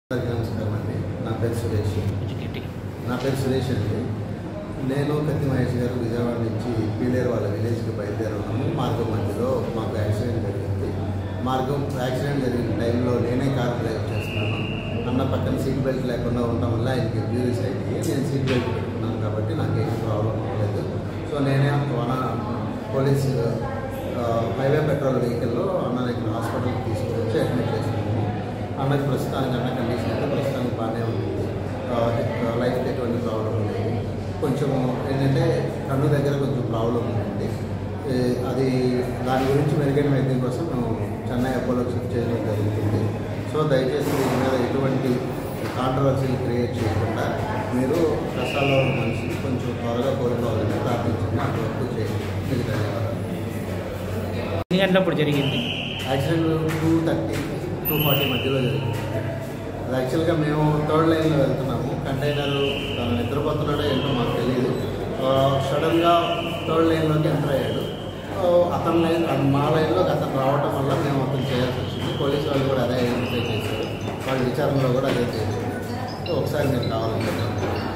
అందరికీ నమస్కారం అండి నా పేరు సురేష్ నా పేరు సురేష్ అండి నేను కత్తి మహేష్ గారు విజయవాడ నుంచి పీలేరు వాళ్ళ విలేజ్కి బయలుదేరున్నాము మార్గం మధ్యలో మాకు యాక్సిడెంట్ జరిగింది మార్గం యాక్సిడెంట్ జరిగిన టైంలో నేనే కార్ డ్రైవ్ చేస్తున్నాను అన్న పక్కన సీట్ బెల్ట్ లేకుండా ఉండటం వల్ల ఆయనకి ఇంజూరీస్ అయ్యి నేను సీట్ బెల్ట్ పెట్టుకున్నాను కాబట్టి నాకేం ప్రాబ్లం అవ్వలేదు సో నేనే వన పోలీస్ ఆ, హైవే పెట్రోల్ వెహికల్లో అన్నని ఇక్కడ హాస్పిటల్కి తీసుకొచ్చి అడ్మిట్ చేసుకున్నాము అన్నకి ప్రస్తుతానికి అన్న కండిషన్ అయితే ప్రస్తుతానికి బాగానే ఉంది లైఫ్కి ఎటువంటి ప్రాబ్లం లేదు కొంచెం ఏంటంటే కన్ను దగ్గర కొంచెం ప్రాబ్లం ఉందండి ఏ, అది దాని గురించి మెరుగైన వైద్యం కోసం మేము చెన్నై అపోలోకి షిఫ్ట్ చేయడం జరుగుతుంది సో దయచేసి దీని మీద ఎటువంటి కాంట్రవర్సీలు క్రియేట్ చేయకుండా మీరు కష్టాల్లో ఉన్న మనిషిని కొంచెం త్వరగా కోరుకోవాలని ప్రార్థించండి అంతవరకు చేయండి మీకు ధన్యవాదాలు ఎన్ని గంటలప్పుడు జరిగింది accident two thirty two forty మధ్యలో జరిగింది అది యాక్చువల్గా మేము థర్డ్ లైన్లో వెళ్తున్నాము కంటైనర్ తను నిద్రపోతున్నాడో ఏంటో మాకు తెలియదు సడన్గా థర్డ్ లైన్లోకి ఎంటర్ అయ్యాడు ఆ, అతని లైన్ అతను మా లైన్లోకి అతను రావటం వల్ల మేము అతను చేయాల్సి వచ్చింది పోలీసు వాళ్ళు కూడా అదే ఐడెంటిఫై చేశారు వాళ్ళ విచారణలో కూడా అదే చేశారు సో ఒకసారి మీరు కావాలంటే